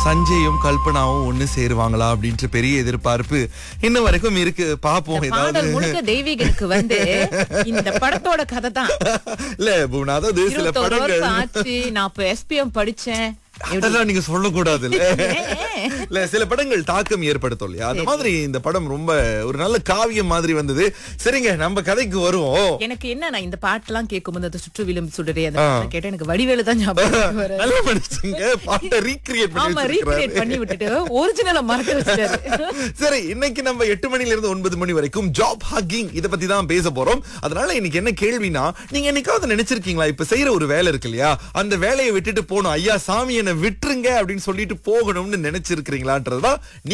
சஞ்சயும் கல்பனாவும் ஒண்ணு சேருவாங்களா அப்படின்ற பெரிய எதிர்பார்ப்பு இன்ன வரைக்கும் இருக்கு பாப்போம் ஏதாவது பாடல் முழுக்க தெய்வீகனுக்கு வந்து இந்த படத்தோட கதை தான் இல்ல பூனா அதாவது சில இருபத்தோரு படங்கள் வருஷம் ஆச்சு நான் இப்ப எஸ்பிஎம் படிச்சேன் அதெல்லாம் நீங்க சொல்லக்கூடாது ஏன்? இல்ல சில படங்கள் தாக்கம் ஏற்படுத்தும் இல்லையா அந்த மாதிரி இந்த படம் ரொம்ப ஒரு நல்ல காவியம் மாதிரி வந்தது சரிங்க நம்ம கதைக்கு வருவோம் எனக்கு என்ன நான் இந்த பாட்டெல்லாம் கேட்கும்போது அந்த சுற்று விளிம்பு சுடரே அந்த பாட்டை கேட்டா எனக்கு வடிவேலு தான் ஞாபகம் வரும் நல்லா படிச்சுங்க பாட்டை ரீக்ரியேட் பண்ணி ஆமா வச்சிருக்காரு. ரீக்ரியேட் பண்ணி விட்டுட்டு ஒரிஜினலை மறக்க வச்சிட்டாரு சரி இன்னைக்கு நம்ம எட்டு மணில இருந்து ஒன்பது மணி வரைக்கும் ஜாப் ஹக்கிங் இத பத்தி தான் பேச போறோம் அதனால இன்னைக்கு என்ன கேள்வினா நீங்க என்னைக்காவது நினைச்சிருக்கீங்களா இப்ப செய்யற ஒரு வேலை இருக்கு இல்லையா அந்த வேலையை விட்டுட்டு போகணும் ஐயா சாமி என்ன விட்டுருங்க அப்படின்னு சொல்லிட்டு போகணும்னு நினைச்சிருக்கீங்களான்றதுதான்